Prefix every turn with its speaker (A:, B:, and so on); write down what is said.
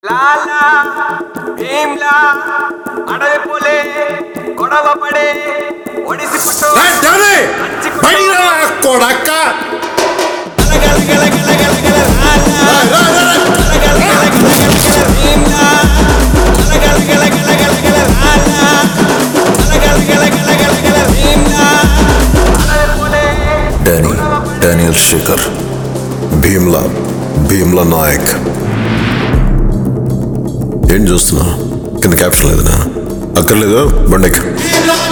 A: లాలా భీమ్లా అడవి పులే గొడవ పడే ఒడిసి పుట్టు
B: రా, డానీ! బయటికి రా, కొడక్క! రా, రా, రా, రా.
C: డానీ డానియల్ శేఖర్ భీమ్లా భీమ్లా నాయక్ ఏం చూస్తున్నా కింద క్యాప్షన్ లేదనా అక్కర్లేదు బండెక్